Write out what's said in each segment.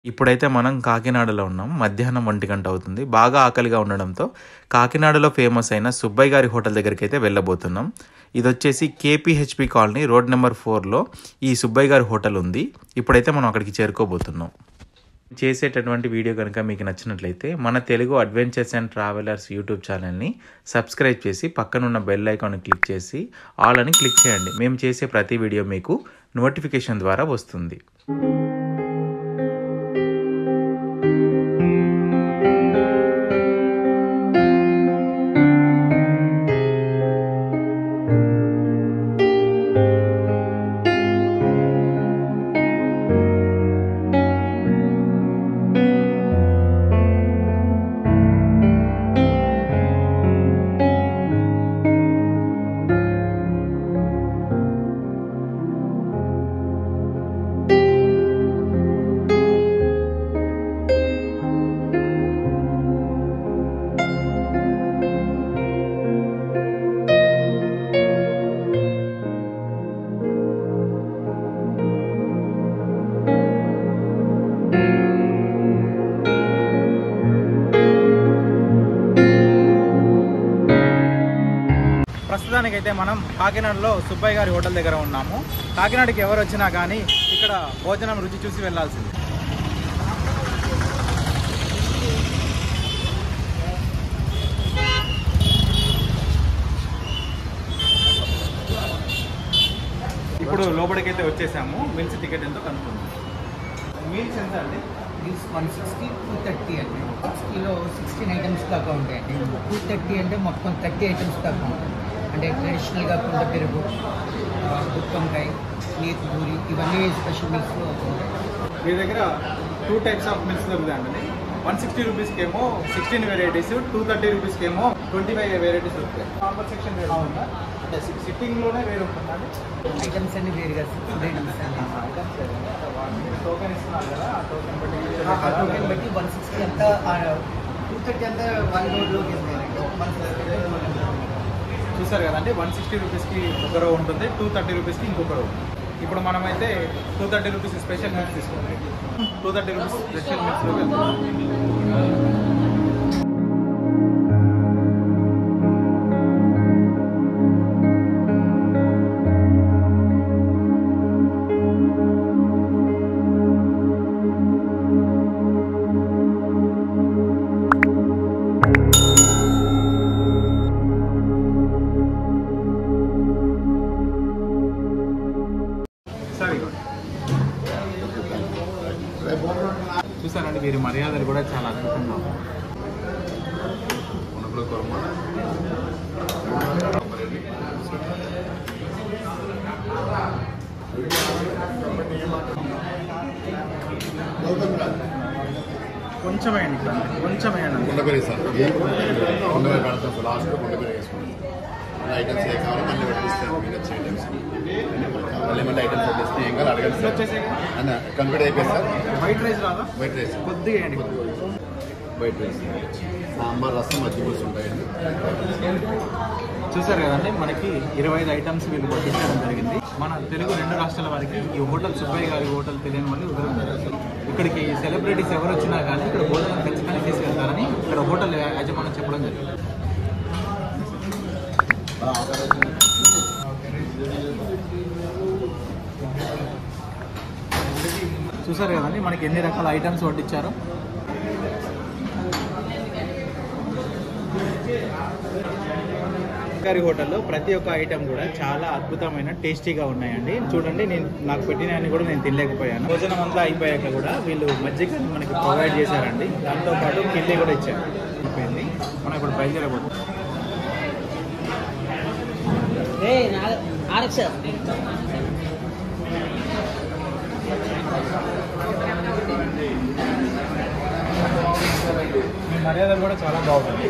ఇప్పుడైతే మనం కాకినాడలో ఉన్నాం మధ్యాహ్నం ఒంటి గంట అవుతుంది బాగా ఆకలిగా ఉండడంతో కాకినాడలో ఫేమస్ అయిన సుబ్బయ్య గారి హోటల్ దగ్గరికి అయితే వెళ్ళబోతున్నాం ఇది వచ్చేసి కేపీహెచ్పి కాలనీ రోడ్ నెంబర్ ఫోర్లో ఈ సుబ్బయ్య గారి హోటల్ ఉంది ఇప్పుడైతే మనం అక్కడికి చేరుకోబోతున్నాం చేసేటటువంటి వీడియో కనుక మీకు నచ్చినట్లయితే మన Telugu adventures and travellers YouTube ఛానల్ని సబ్స్క్రైబ్ చేసి పక్కనున్న బెల్ ఐకాన్ క్లిక్ చేసి ఆల్ అని క్లిక్ చేయండి మేము చేసే ప్రతి వీడియో మీకు నోటిఫికేషన్ ద్వారా వస్తుంది ప్రస్తుతానికైతే మనం కాకినాడలో సుబ్బయ్య గారి హోటల్ దగ్గర ఉన్నాము కాకినాడకి ఎవరు వచ్చినా కానీ ఇక్కడ భోజనం రుచి చూసి వెళ్ళాల్సింది ఇప్పుడు లోపలికైతే వచ్చేసాము మిల్స్ టికెట్ ఎంతో కనుక్కుందాం మీల్స్ ఎంత అండి meals one sixty two thirty అండి సిక్స్టీలో సిక్స్టీన్ ఐటమ్స్ దాకా ఉంటాయండి టూ థర్టీ అంటే మొత్తం థర్టీ ఐటమ్స్ దాకా ఉంటాయి అంటే ట్రెడిషనల్గా కుండ పెరుగు గుత్తంకాయ నీతి పూరి ఇవన్నీ స్పెషల్ మీల్స్లో ఉంటాయి మీ దగ్గర టూ టైప్స్ ఆఫ్ మిల్స్ దొరుకుతాయండి వన్ సిక్స్టీ రూపీస్కి ఏమో సిక్స్టీన్ వెరైటీస్ టూ థర్టీ రూపీస్కి ఏమో ట్వంటీ ఫైవ్ వెరైటీస్ దొరుకుతాయి నార్మల్ సెక్షన్ వేరు ఉందా అంటే సిట్టింగ్లోనే వేరు ఉంటుందండి ఐటమ్స్ అన్ని వేరుగా ఫుడ్ ఐటమ్స్ అన్ని టోకెన్ ఇస్తున్నారు కదా ఆ టోకెన్ బట్టి ఆ టోకెన్ బట్టి వన్ సిక్స్టీ అంతా టూ థర్టీ అంతా వన్ రోడ్లోకి వెళ్తాయండి వన్ సిక్స్టీ చూసారు కదండి వన్ సిక్స్టీ రూపీస్కి ఒక రో ఉంటుంది టూ థర్టీ రూపీస్కి ఇంకొక రో ఇప్పుడు మనమైతే two thirty rupees special meals తీసుకోండి టూ థర్టీ రూపీస్ స్పెషల్ మిల్స్లో వెళ్తాం సరే చూసారండి వీరి మర్యాదలు కూడా చాలా అద్భుతంగా ఉన్నాయి కొంచెం వేయండి ఇక్కడ కొంచెం వేయండి కుండపేరు ఇస్తాను కుండపేరు పెడతాం లాస్ట్ కుండపేరు వేసుకుంటాం మళ్ళీ ఐటమ్స్ ఏ కావాలో మళ్ళీ పెట్టిస్తాను మీకు వచ్చే ఐటమ్స్ మళ్ళీ మళ్ళీ ఐటమ్స్ పెట్టిస్తే ఏం కావాలి అడగండి సార్ వచ్చేసాయి అన్న కంప్లీట్ అయిపోయింది సార్ వైట్ రైస్ రాదా వైట్ రైస్ కొద్దిగా వేయండి వైట్ రైస్ సాంబార్ రసం మధ్య పులుసు ఉంటాయండి చూసారు కదండి మనకి ఇరవై ఐదు ఐటమ్స్ వీళ్ళు పట్టించడం జరిగింది మన తెలుగు రెండు రాష్ట్రాల వారికి ఈ హోటల్ సుబ్బయ్య గారి హోటల్ తెలియని వాళ్ళు ఉదయం జరుగుతుంది ఇక్కడికి సెలబ్రిటీస్ ఎవరు వచ్చినా కానీ ఇక్కడ భోజనం ఖచ్చితంగా తీసుకెళ్తారని ఇక్కడ హోటల్ యాజమాన్యం చెప్పడం జరిగింది చూసారు కదండి మనకి ఎన్ని రకాల ఐటమ్స్ వడ్డించారో గారి హోటల్లో ప్రతి ఒక్క ఐటమ్ కూడా చాలా అద్భుతమైన టేస్టీగా ఉన్నాయండి చూడండి నేను నాకు పెట్టినవన్నీ కూడా నేను తినలేకపోయాను భోజనం అంతా అయిపోయాక కూడా వీళ్ళు మజ్జిగ మనకి ప్రొవైడ్ చేశారండి దాంతో పాటు కిల్లి కూడా ఇచ్చారు అయిపోయింది మనం ఇప్పుడు బయలుదేరబోతున్నాం మీ మర్యాదలు కూడా చాలా బాగుంది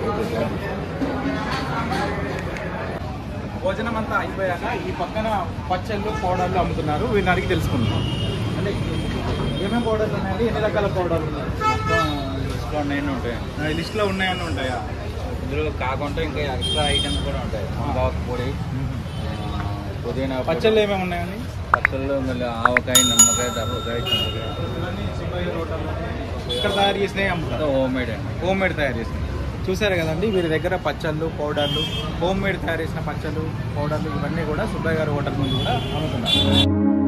భోజనం అంతా అయిపోయాక ఈ పక్కన పచ్చళ్ళు పౌడర్లు అమ్ముతున్నారు వీళ్ళని అడిగి తెలుసుకుందాం అంటే ఏమేమి పౌడర్లు ఉన్నాయండి ఎన్ని రకాల పౌడర్లు ఉన్నాయి డిస్కౌంట్ ఎన్ని ఉంటాయి లిస్ట్లో ఉన్నాయని ఉంటాయా ఇందులో కాకుండా ఇంకా ఎక్స్ట్రా ఐటమ్స్ కూడా ఉంటాయి బాక్ పొడి ఆ, పుదీనా పొడి. పచ్చళ్ళు ఏమేమి ఉన్నాయండి పచ్చళ్ళు మళ్ళీ ఆవకాయ నిమ్మకాయ దప్పకాయ చింతకాయ ఇక్కడ తయారు చేసినవి అమ్ముతారు హోమ్ మేడ్ అండి హోమ్ మేడ్ తయారు చేసినవి చూసారు కదండి వీరి దగ్గర పచ్చళ్ళు పౌడర్లు హోమ్ మేడ్ తయారు చేసిన పచ్చళ్ళు పౌడర్లు ఇవన్నీ కూడా సుబ్బయ్య గారి హోటల్ నుండి కూడా అమ్ముతున్నారు